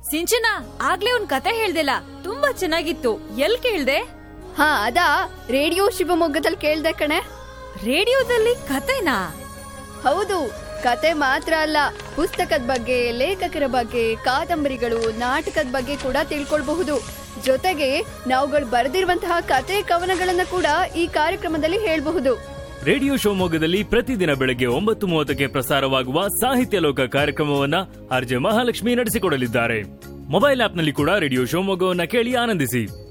ಸಿಂಚನ ಆಗ್ಲೇ ಒಂದ್ ಕತೆ ಹೇಳ್ದಿಲ್ಲ ತುಂಬಾ ಚೆನ್ನಾಗಿತ್ತು ಎಲ್ ಕೇಳ್ದೆ ಹಾ ಅದಾ ರೇಡಿಯೋ ಶಿವಮೊಗ್ಗದಲ್ಲಿ ಕೇಳ್ದೆ ಕಣೆ ರೇಡಿಯೋದಲ್ಲಿ ಕತೆನಾ ಹೌದು ಕತೆ ಮಾತ್ರ ಅಲ್ಲ ಪುಸ್ತಕದ ಬಗ್ಗೆ ಲೇಖಕರ ಬಗ್ಗೆ ಕಾದಂಬರಿಗಳು ನಾಟಕದ ಬಗ್ಗೆ ಕೂಡ ತಿಳ್ಕೊಳ್ಬಹುದು ಜೊತೆಗೆ ನಾವುಗಳು ಬರೆದಿರುವಂತಹ ಕತೆ ಕವನಗಳನ್ನ ಕೂಡ ಈ ಕಾರ್ಯಕ್ರಮದಲ್ಲಿ ಹೇಳ್ಬಹುದು ರೇಡಿಯೋ ಶಿವಮೊಗ್ಗದಲ್ಲಿ ಪ್ರತಿದಿನ ಬೆಳಗ್ಗೆ ಒಂಬತ್ತು ಮೂವತ್ತಕ್ಕೆ ಪ್ರಸಾರವಾಗುವ ಸಾಹಿತ್ಯ ಲೋಕ ಕಾರ್ಯಕ್ರಮವನ್ನ ಆರ್ಜೆ ಮಹಾಲಕ್ಷ್ಮಿ ನಡೆಸಿಕೊಡಲಿದ್ದಾರೆ ಮೊಬೈಲ್ ಆಪ್ನಲ್ಲಿ ಕೂಡ ರೇಡಿಯೋ ಶಿವಮೊಗ್ಗವನ್ನ ಕೇಳಿ ಆನಂದಿಸಿ